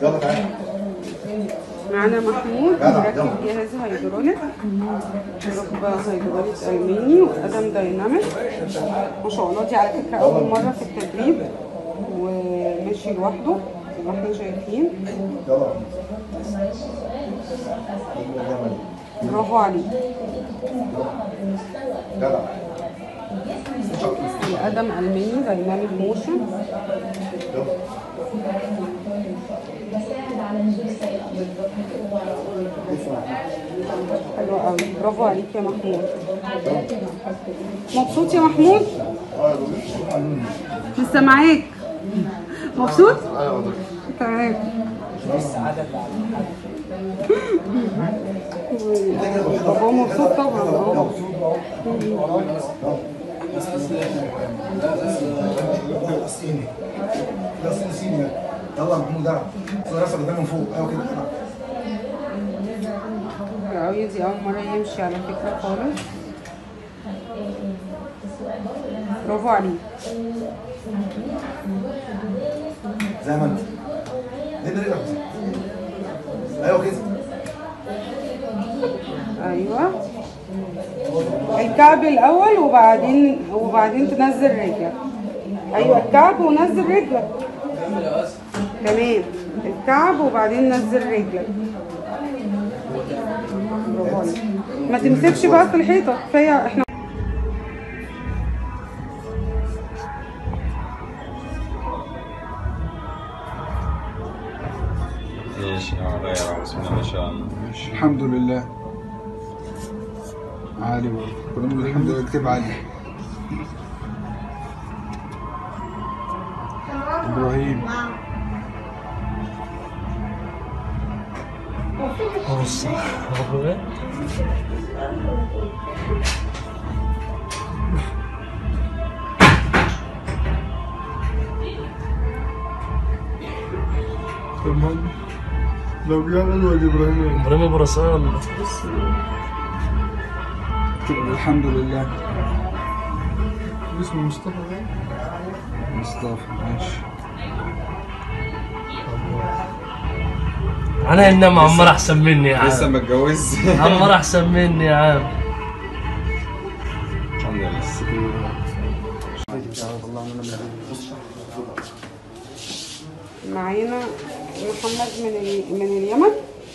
يلا تعالى معانا محمود مركب جهاز هيدروليك ركبة هيدروليك ألماني وقدم دايناميك ما شاء الله دي على فكرة أول مرة في التدريب وماشي لوحده زي ما احنا شايفين يلا برافو عليه جدع القدم ألماني دايناميك موشن يلا حلو قوي برافو عليك يا محمود مبسوط يا محمود لسه معاك مبسوط ايوه ده تمام بابا مبسوط طبعا اه الصيني ده الصيني الصيني يلا يا محمود ده صور راسك قدام من فوق ايوه كده قوي دي أول مرة يمشي على فكرة خالص برافو عليك زي ما انت نبدا رجلك ايوه كده أيوه الكعب الأول وبعدين وبعدين تنزل رجلك أيوه الكعب ونزل رجلك تمام الكعب وبعدين نزل رجلك برافو عليك ما تمسكش بقى في الحيطة كفاية احنا ايش يا غير بسم الله ما شاء الله الحمد لله عالي برضه كلنا بنقول الحمد لله اكتب عالي ابراهيم تمام لو جاء ولا ابراهيم ابراهيم برسال اكتب الحمد لله اسمه مصطفى مصطفى ماشي انا انما عمر احسن مني يا لسه عم ما اتجوز عمر احسن مني يا عم الحمد لله معانا محمد من ال- من اليمن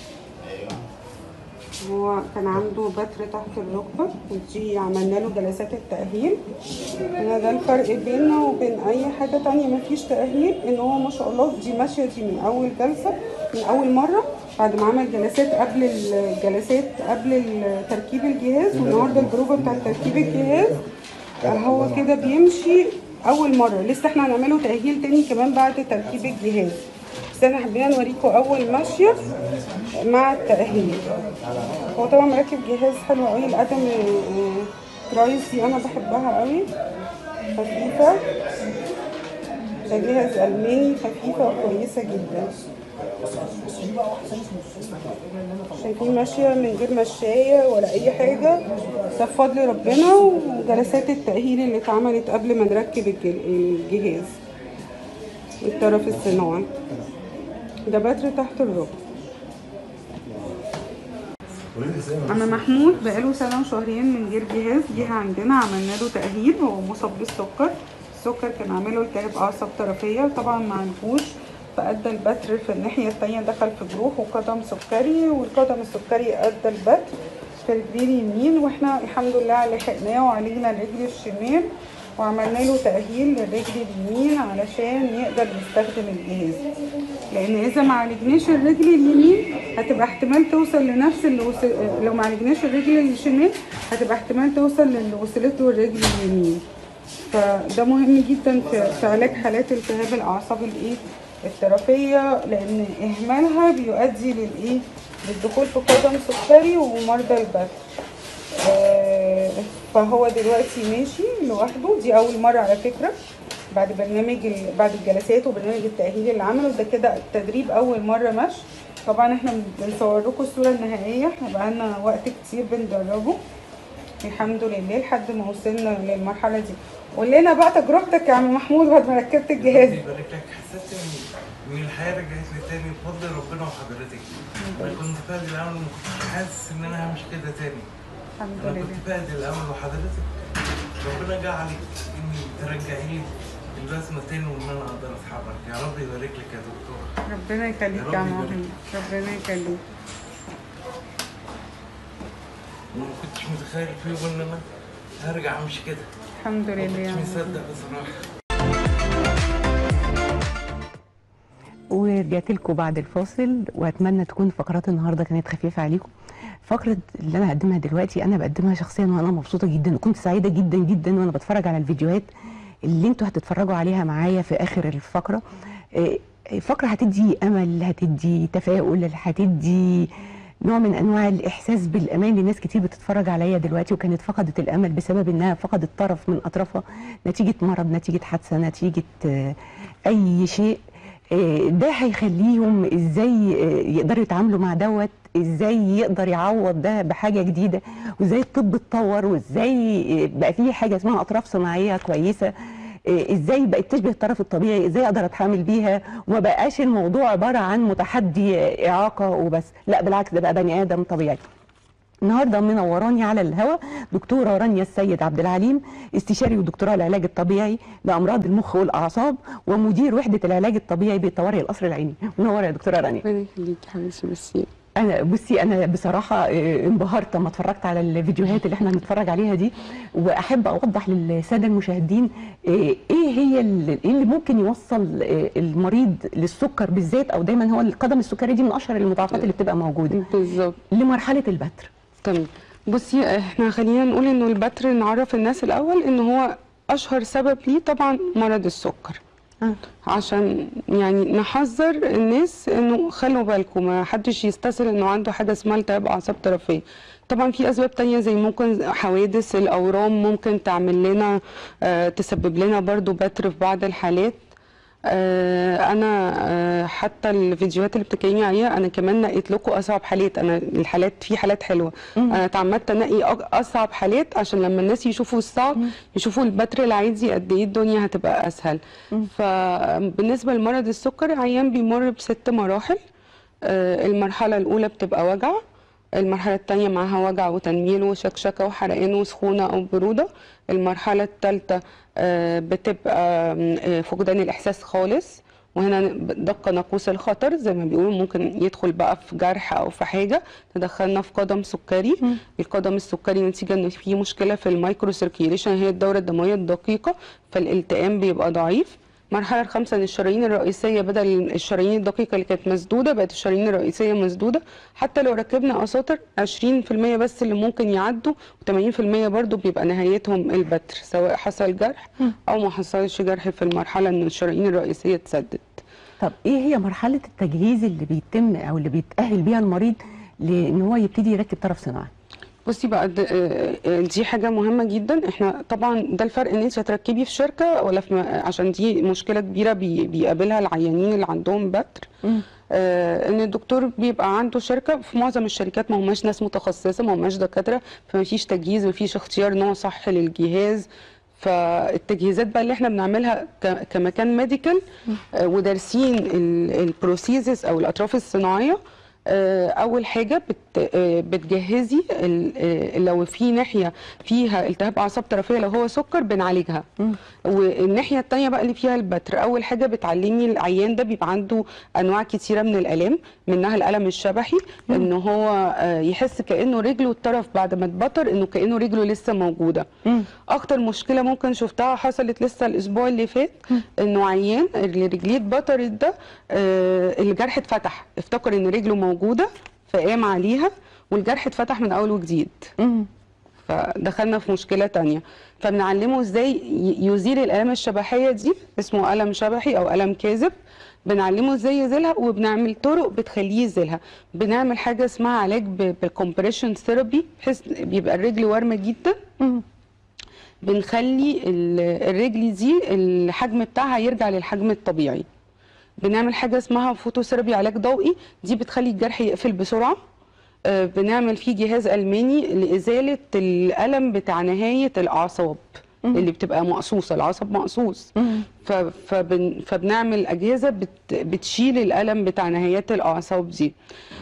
هو كان عنده بتر تحت الركبة ودي عملنا له جلسات التأهيل هنا ده الفرق بيننا وبين أي حاجة تانية مفيش تأهيل إن هو ما شاء الله دي ماشية دي من أول جلسة من أول مرة بعد ما عمل جلسات قبل الجلسات قبل تركيب الجهاز والنهارده البروفة بتاعت تركيب الجهاز هو كده بيمشي اول مره لسه احنا هنعمله تاهيل تاني كمان بعد تركيب الجهاز بس احنا حبينا نوريكم اول ماشيه مع التاهيل هو طبعا مركب جهاز حلو قوي القدم آه، ترايس دي انا بحبها قوي خفيفه ده جهاز الماني خفيفه وكويسه جدا شايفين ماشية من غير مشاية ولا أي حاجة ده بفضل ربنا وجلسات التأهيل اللي اتعملت قبل ما نركب الج- الجهاز الطرف الصناعي ده بتر تحت الركبة عم محمود بقاله سنة وشهرين من غير جهاز جه عندنا عملنا له تأهيل هو مصاب بالسكر السكر كان عامله التهاب أعصاب طرفية طبعا مع الجوش فأدى البتر في الناحية التانية دخل في جروح وقدم سكري والقدم السكري أدى البتر في رجليه اليمين واحنا الحمد لله لحقناه وعالجنا الرجل الشمال وعملنا له تأهيل للرجل اليمين علشان يقدر يستخدم الجهاز لأن إذا ما عالجناش الرجل اليمين هتبقى احتمال توصل لنفس اللي وصل لو ما عالجناش الرجل الشمال هتبقى احتمال توصل للي وصلت له الرجل اليمين فده مهم جدا في, في علاج حالات التهاب الاعصاب الايه الطرفيه لان اهمالها بيؤدي للايه للدخول في قدم سكري ومرضى البتر آه، فهو دلوقتي ماشي لوحده دي اول مره على فكره بعد برنامج ال- بعد الجلسات وبرنامج التاهيل اللي عمله ده كده التدريب اول مره مشي طبعا احنا بنصور لكم الصوره النهائيه احنا بقالنا وقت كتير بندربه الحمد لله لحد ما وصلنا للمرحله دي قول لنا بقى تجربتك يا عم محمود بعد ما ركبت الجهاز يبارك لك حسيت ان ان الحياه رجعت لي تاني بفضل ربنا وحضرتك انا كنت فاقد الامل وما كنتش حاسس ان انا همشي كده تاني الحمد انا لله كنت فاقد الامل وحضرتك ربنا جعلك اني ترجعي لي البسمه تاني وان انا اقدر اتحرك يا رب يبارك لك يا دكتور ربنا يخليك يا يا رب عم يبارك. محمود ربنا يخليك وما كنتش متخيل في يوم ان انا هرجع امشي كده الحمد ما لله يا كنتش عم مصدق بصراحه ورجعت لكم بعد الفاصل واتمنى تكون فقرات النهارده كانت خفيفه عليكم فقره اللي انا هقدمها دلوقتي انا بقدمها شخصيا وانا مبسوطه جدا وكنت سعيده جدا جدا وانا بتفرج على الفيديوهات اللي انتوا هتتفرجوا عليها معايا في اخر الفقره آه، فقره هتدي امل هتدي تفاؤل هتدي نوع من انواع الاحساس بالامان لناس كتير بتتفرج عليا دلوقتي وكانت فقدت الامل بسبب انها فقدت طرف من اطرافها نتيجه مرض نتيجه حادثه نتيجه آه، اي شيء آه، ده هيخليهم ازاي آه، يقدروا يتعاملوا مع دوت ازاي يقدر يعوض ده بحاجه جديده وازاي الطب اتطور وازاي آه، بقى في حاجه اسمها اطراف صناعيه كويسه آه، ازاي بقت تشبه الطرف الطبيعي ازاي اقدر اتعامل بيها وما بقاش الموضوع عباره عن متحدي آه، اعاقه وبس لا بالعكس ده بقى بني ادم طبيعي النهارده منوراني على الهوا دكتوره رانيا السيد عبد العليم استشاري ودكتوراه العلاج الطبيعي لامراض المخ والاعصاب ومدير وحده العلاج الطبيعي بطوارئ القصر العيني منوره يا دكتوره رانيا ربنا يخليك يا حبيبتي ميرسي انا بصي انا بصراحه آه، انبهرت لما اتفرجت على الفيديوهات اللي احنا هنتفرج عليها دي واحب اوضح للساده المشاهدين آه، ايه هي ال- ايه اللي ممكن يوصل آه، المريض للسكر بالذات او دايما هو القدم السكري دي من اشهر المضاعفات اللي بتبقى موجوده بالظبط لمرحله البتر تمام بصي احنا خلينا نقول انه البتر نعرف الناس الاول ان هو اشهر سبب ليه طبعا مرض السكر آه. عشان يعني نحذر الناس انه خلوا بالكم ما حدش يستسهل انه عنده حاجه اسمها التهاب اعصاب طرفيه طبعا في اسباب تانية زي ممكن حوادث الاورام ممكن تعمل لنا آه تسبب لنا برضو بتر في بعض الحالات آه انا آه حتى الفيديوهات اللي بتكلمي عليها انا كمان نقيت لكم اصعب حالات انا الحالات في حالات حلوه انا اتعمدت انقي أق- اصعب حالات عشان لما الناس يشوفوا الصعب يشوفوا البتر العادي قد ايه الدنيا هتبقى اسهل فبالنسبه لمرض السكر عيان بيمر بست مراحل آه المرحله الاولى بتبقى وجع المرحلة التانية معاها وجع وتنميل وشكشكة وحرقان وسخونة أو برودة المرحلة التالتة آه، بتبقى آم، آه، فقدان الإحساس خالص وهنا دق ناقوس الخطر زي ما بيقولوا ممكن يدخل بقى في جرح أو في حاجة تدخلنا في قدم سكري القدم السكري نتيجة إن في مشكلة في المايكرو سيركيوليشن هي الدورة الدموية الدقيقة فالالتئام بيبقى ضعيف المرحلة الخامسة ان الشرايين الرئيسية بدل الشرايين الدقيقة اللي كانت مسدودة بقت الشرايين الرئيسية مسدودة حتى لو ركبنا قساطر 20% بس اللي ممكن يعدوا و80% برضو بيبقى نهايتهم البتر سواء حصل جرح او ما حصلش جرح في المرحلة ان الشرايين الرئيسية تسدد طب ايه هي مرحله التجهيز اللي بيتم او اللي بيتاهل بيها المريض لان هو يبتدي يركب طرف صناعي بصي بقى د- آه، آه، دي حاجة مهمة جدا احنا طبعا ده الفرق ان انت هتركبي في شركة ولا في م- عشان دي مشكلة كبيرة بي- بيقابلها العيانين اللي عندهم بتر آه ان الدكتور بيبقى عنده شركة في معظم الشركات ما هماش ناس متخصصة ما هماش دكاترة فما فيش تجهيز ما فيش اختيار نوع صح للجهاز فالتجهيزات بقى اللي احنا بنعملها ك- كمكان ميديكال آه ودارسين البروسيزز او الاطراف الصناعيه آه، اول حاجه بت آه، بتجهزي ال- آه، لو في ناحيه فيها التهاب اعصاب طرفيه لو هو سكر بنعالجها والناحيه الثانيه بقى اللي فيها البتر اول حاجه بتعلمي العيان ده بيبقى عنده انواع كتيره من الالام منها الالم الشبحي ان هو آه، يحس كانه رجله الطرف بعد ما اتبطر انه كانه رجله لسه موجوده اكتر مشكله ممكن شفتها حصلت لسه الاسبوع اللي فات انه عيان اللي رجليه اتبطرت ده آه، الجرح اتفتح افتكر ان رجله موجوده فقام عليها والجرح اتفتح من اول وجديد فدخلنا في مشكله تانية فبنعلمه ازاي ي- يزيل الالام الشبحيه دي اسمه الم شبحي او الم كاذب بنعلمه ازاي يزيلها وبنعمل طرق بتخليه يزيلها بنعمل حاجه اسمها علاج بالكومبريشن ثيرابي بحيث بيبقى الرجل وارمه جدا بنخلي ال- الرجل دي الحجم بتاعها يرجع للحجم الطبيعي بنعمل حاجه اسمها فوتوثيرابي علاج ضوئي دي بتخلي الجرح يقفل بسرعه آه، بنعمل فيه جهاز الماني لازاله الالم بتاع نهايه الاعصاب اللي بتبقى مقصوصه العصب مقصوص ف- فبن فبنعمل اجهزه بت بتشيل الالم بتاع نهايات الاعصاب دي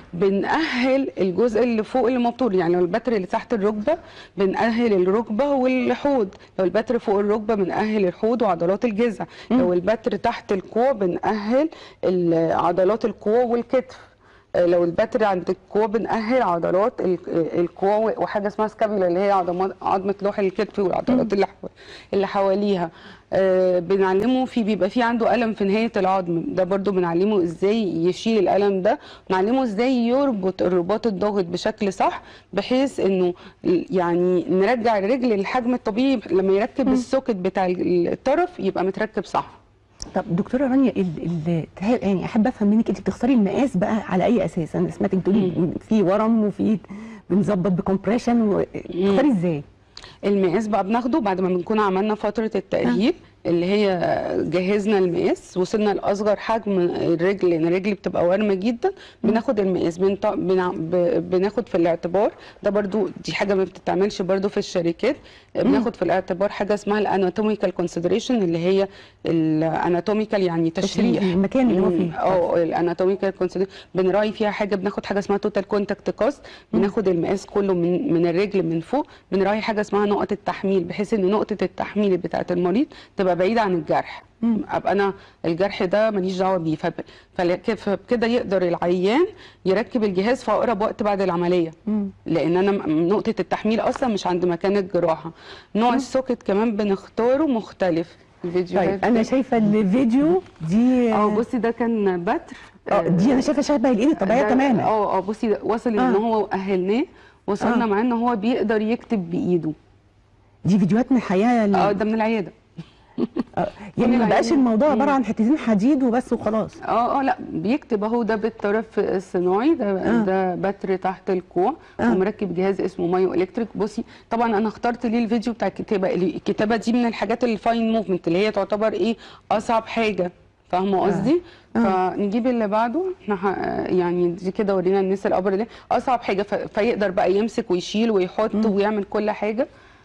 بنأهل الجزء اللي فوق اللي مبتور يعني لو البتر اللي تحت الركبه بنأهل الركبه والحوض لو البتر فوق الركبه بنأهل الحوض وعضلات الجذع لو البتر تحت الكوع بنأهل ال- عضلات الكوع والكتف آه، لو البتر عند الكوع بنأهل عضلات ال- آه، الكوع وحاجه اسمها سكابيولا اللي هي عضمات عظمه لوح الكتف والعضلات اللي حو- اللي حواليها آه، بنعلمه في بيبقى في عنده ألم في نهاية العظم ده برضو بنعلمه ازاي يشيل الألم ده بنعلمه ازاي يربط الرباط الضاغط بشكل صح بحيث انه ال- يعني نرجع الرجل للحجم الطبيعي لما يركب السوكت بتاع ال- الطرف يبقى متركب صح طب دكتوره رانيا ال ال تح- يعني احب افهم منك انت بتختاري المقاس بقى على اي اساس انا سمعتك بتقولي في ورم وفي بنظبط بكمبريشن بتختاري ازاي المقاس بقى بناخده بعد ما بنكون عملنا فترة التأهيل اللي هي جهزنا المقاس وصلنا لأصغر حجم الرجل لأن الرجل بتبقى وارمة جدا بناخد المقاس بنط... بنع... ب... بناخد في الاعتبار ده برضو دي حاجة ما بتتعملش برضو في الشركات بناخد في الاعتبار حاجة اسمها الاناتوميكال كونسيدريشن اللي هي الاناتوميكال يعني تشريح تشريح المكان اللي هو مم. فيه. اه الاناتوميكال كونسيدريشن بنراعي فيها حاجة بناخد حاجة اسمها توتال كونتاكت كاست بناخد المقاس كله من من الرجل من فوق بنراعي حاجة اسمها نقط التحميل بحيث ان نقطة التحميل بتاعة المريض تبقى بعيدة عن الجرح ابقى انا الجرح ده ماليش دعوه بيه فب- فلك- فبكده يقدر العيان يركب الجهاز في اقرب وقت بعد العمليه لان انا م- نقطه التحميل اصلا مش عند مكان الجراحه نوع السوكت كمان بنختاره مختلف الفيديوهات طيب انا شايفه الفيديو دي اه بصي ده كان بتر اه دي انا شايفه شبه الايد الطبيعيه ده- تماما اه اه بصي ده وصل آه. ان هو اهلناه وصلنا آه. معاه ان هو بيقدر يكتب بايده دي فيديوهات من الحياه ال- اه ده من العياده آه، يعني ما بقاش الموضوع عباره عن حتتين حديد وبس وخلاص اه اه لا بيكتب اهو ده بالطرف الصناعي ده آه. ده بتر تحت الكوع آه. ومركب جهاز اسمه مايو الكتريك بصي طبعا انا اخترت ليه الفيديو بتاع الكتابه الكتابه دي من الحاجات الفاين موفمنت اللي هي تعتبر ايه اصعب حاجه فاهمه قصدي فنجيب اللي بعده احنا ح- يعني دي كده ورينا الناس الابر دي اصعب حاجه ف- فيقدر بقى يمسك ويشيل ويحط ويعمل كل حاجه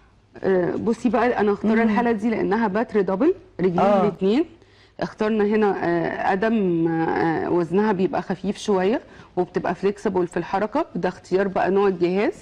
آه، بصي بقى انا اختار الحاله دي لانها بتر دبل رجلين آه. الاثنين اخترنا هنا آه، قدم آه، وزنها بيبقى خفيف شويه وبتبقى فليكسبل في الحركه ده اختيار بقى نوع الجهاز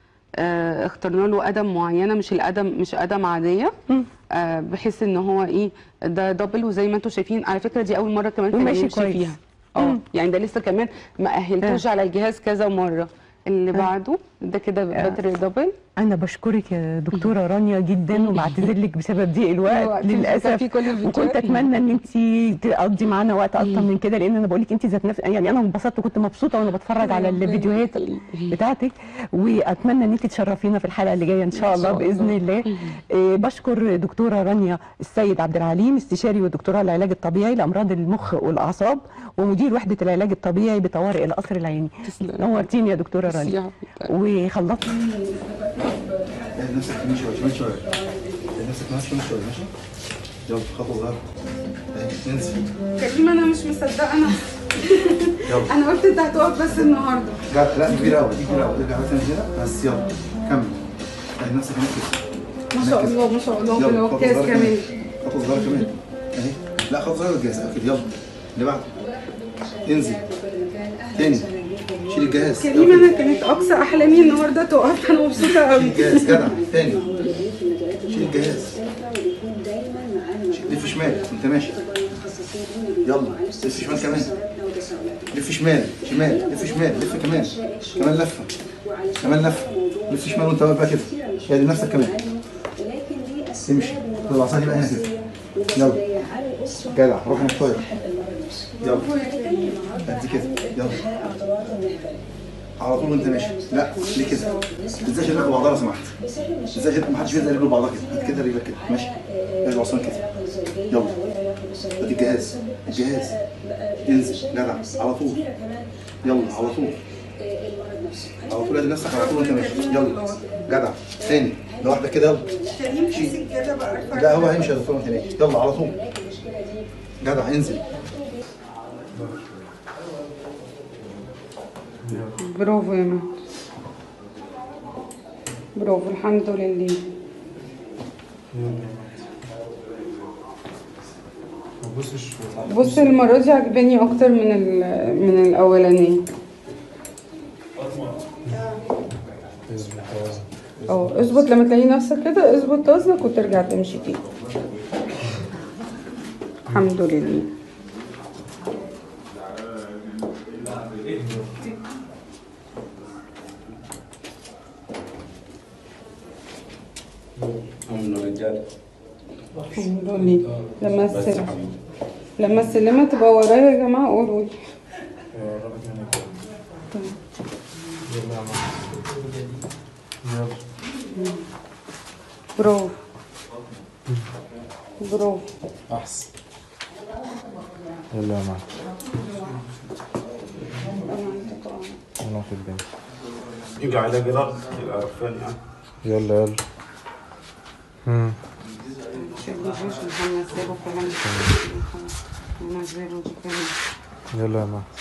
آه، اخترنا له قدم معينه مش القدم مش قدم عاديه آه، بحيث ان هو ايه ده دبل وزي ما انتم شايفين على فكره دي اول مره كمان كان وماشي يمشي كويس. فيها اه يعني ده لسه كمان ما اهلتوش على الجهاز كذا مره اللي بعده ده كده بتر دبل انا بشكرك يا دكتوره رانيا جدا وبعتذر لك بسبب ضيق الوقت الوقت مش للاسف هيكفي كل الفيديوهات. وكنت اتمنى ان انت تقضي معانا وقت اكتر من كده لان انا بقول لك انت ذات نفسك يعني انا انبسطت وكنت مبسوطه وانا بتفرج على ربنا الفيديوهات يخليك. بتاعتك واتمنى ان انت تشرفينا في الحلقه اللي جايه ان شاء الله شاء باذن الله إيه، بشكر دكتوره رانيا السيد عبد العليم استشاري ودكتوراه العلاج الطبيعي لامراض المخ والاعصاب ومدير وحده العلاج الطبيعي بطوارئ القصر العيني تسلم. نورتيني يا دكتوره ميرسي رانيا يا حبيبتي. وخلصت اعمل نفسك يمين شويه شمال شويه اعمل نفسك كمان شمال شويه ماشي يلا خطوه صغيره اهي، انزل كريم انا مش مصدقه انا يلا انا قلت انت هتقف بس النهارده لا لا كبيره قوي دي كبيره قوي ارجع بس من هنا بس يلا كمل اعمل نفسك هناك كده ما شاء الله ما شاء الله يلا خطوه بالعكاز صغيره كمان خطوه صغيره كمان اهي لا خطوه صغيره بالجهاز كده يلا اللي بعده انزل تاني شيل الجهاز كريم انا كانت اقصى احلامي النهارده تقف انا مبسوطه شيل قوي الجهاز جدع تاني شيل الجهاز شيل- لف شمال انت ماشي يلا لف شمال كمان لف شمال شمال لف شمال لف كمان كمان لفه كمان لفه لف شمال وانت واقف بقى كده شادي نفسك كمان تمشي خد العصايه دي بقى هنا كده يلا جدع روح هناك طاير يلا قد كده يلا على طول وانت ماشي لا ليه كده ما تنساش رجلك بعضها لو سمحت ما تنساش ما حدش ينزل رجله بعضها كده هات كده رجلك كده ماشي ارجع عصام كده يلا ادي الجهاز الجهاز انزل جدع على طول يلا على طول على طول ادي نفسك على طول وانت ماشي يلا جدع تاني لوحدك كده يلا كريم حسك كده بقى لا هو هيمشي يا دكتور وانت ماشي يلا على طول جدع انزل برافو يا مهد برافو الحمد لله ما تبصش بص المرة دي عجباني أكتر من ال من الأولانية اه اظبط لما تلاقي نفسك كده اظبط وزنك وترجع تمشي تاني الحمد لله الحمد لله لما السلم لما السلمة تبقى ورايا يا جماعة قولوا لي برافو برافو احسن يلا يا معلم انا في البنت يقع على قرار كذا عرفان يعني يلا يلا مم. شد الجيش وهنزله كمان هنزله دي كمان يلا يا معلم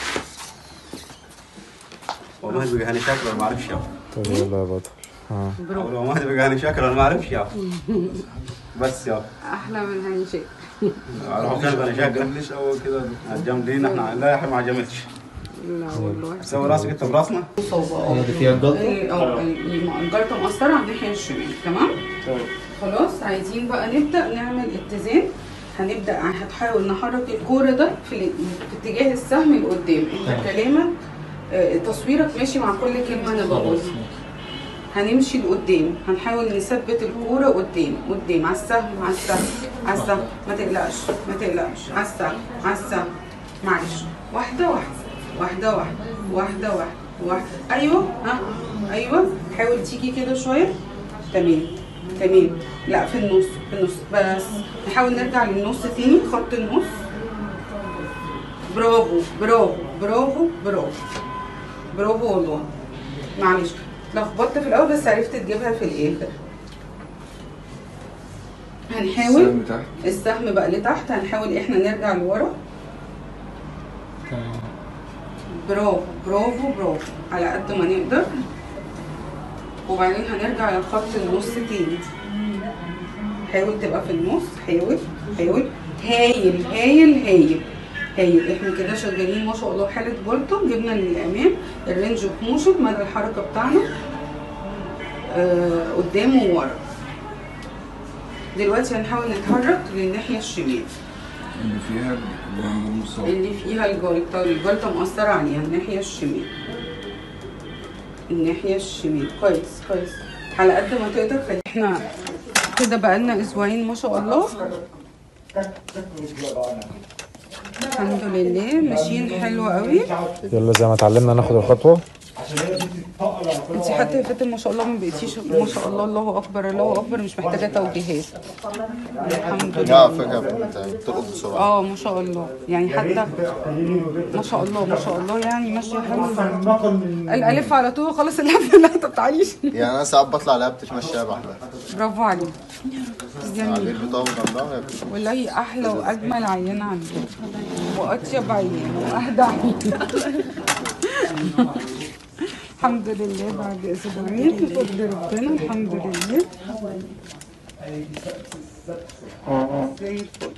والله بقى انا شاكر ما اعرفش يا طب يلا يا بطل ها والله ما بقى انا شاكر انا ما اعرفش يا بس يا احلى من هنشيك اروح كلب انا شاكر ليش اول كده جامدين احنا لا يا اخي ما عجبتش لا والله سوي راسك انت براسنا هذه فيها الجلطة؟ اه الجلطه مقصره على الناحيه الشمال تمام خلاص عايزين بقى نبدا نعمل اتزان هنبدا هتحاول نحرك الكوره ده في, ال- في اتجاه السهم لقدام انت كلامك آه، تصويرك ماشي مع كل كلمه انا بقولها هنمشي لقدام هنحاول نثبت الكوره قدام قدام على السهم على السهم على السهم ما تقلقش ما تقلقش على السهم على السهم معلش واحده واحده واحده واحده واحده واحده واحده ايوه ها ايوه حاول تيجي كده شويه تمام تمام لا في النص في النص بس نحاول نرجع للنص تاني خط النص برافو برافو برافو برافو برافو والله معلش لخبطت في الاول بس عرفت تجيبها في الاخر هنحاول السهم تحت. السهم بقى لتحت هنحاول احنا نرجع لورا برافو برافو برافو على قد ما نقدر وبعدين هنرجع لخط النص تاني حاول تبقى في النص حاول حاول هايل هايل هايل هايل احنا كده شغالين ما شاء الله حالة جولتون جبنا للامام الرينج اوف موشن مدى الحركة بتاعنا آه قدام وورا دلوقتي هنحاول نتحرك للناحية الشمال اللي فيها الهرمون الصوت اللي فيها الجلطة الجلطة مؤثرة عليها الناحية الشمال الناحية الشمال كويس كويس على قد ما تقدر خلي احنا كده بقالنا اسبوعين ما شاء الله الحمد لله ماشيين حلو قوي يلا زي ما اتعلمنا ناخد الخطوة انت حتى يا فاتن ما شاء الله ما بقيتيش ما شاء الله الله اكبر الله اكبر مش محتاجه توجيهات الحمد لا لله فكرة انت بتلقط بسرعة اه ما شاء الله يعني حتى ما شاء الله ما شاء الله يعني ماشيه حلو الالف على طول خلاص اللف لا طب تعاليش يعني انا ساعات بطلع لها بتتمشى لوحدها برافو عليك على جميل البيت بطول جنبها وهي بتتمشى. والله احلى واجمل عيان عندي واطيب عيان واهدى عيان الحمد لله بعد اسبوعين بفضل ربنا الحمد لله زي الفل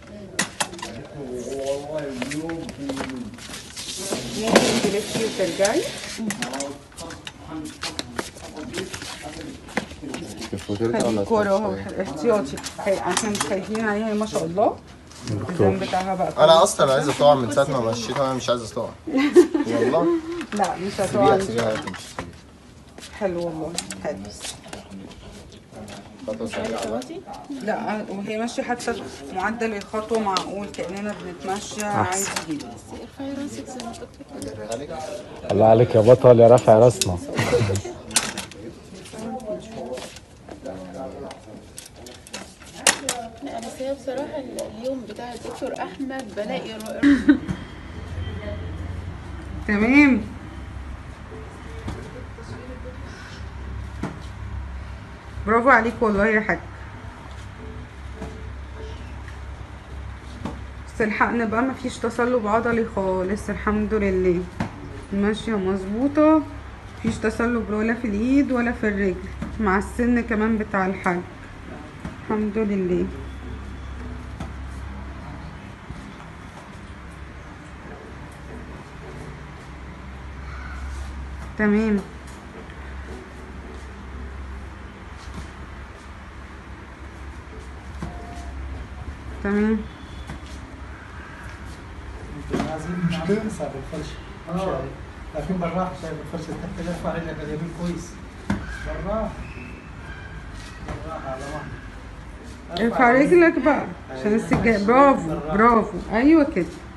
ممكن تلفي وترجعي خلي كورة اهو احتياطي هي- احنا مش خايفين عليها هي ما شاء الله الدم بتاعها بقى انا كويس. اصلا عايزه تقع من ساعه ما مشيتها وانا مش عايزه تقع والله لا مش سيبيها هتقع سيبيها تمشي حلو والله حلو خطوه سريعه لا وهي ماشيه حتى معدل الخطوه معقول كاننا بنتمشى عادي جدا الله عليك يا بطل يا رافع راسنا لا بس هي بصراحة اليوم بتاع الدكتور أحمد بلاقي رؤ- تمام برافو عليك والله يا حاج بس الحقنا بقى مفيش تصلب عضلي خالص الحمد لله ماشية مظبوطة مفيش تصلب ولا في الايد ولا في الرجل مع السن كمان بتاع الحاج الحمد لله تمام تمام مش كده صعب الفرش اه لكن بالراحه شايف الفرش تحت ارفع رجلك اليمين كويس بالراحه بالراحه على واحد ارفع رجلك بقى عشان السجاد برافو برافو ايوه كده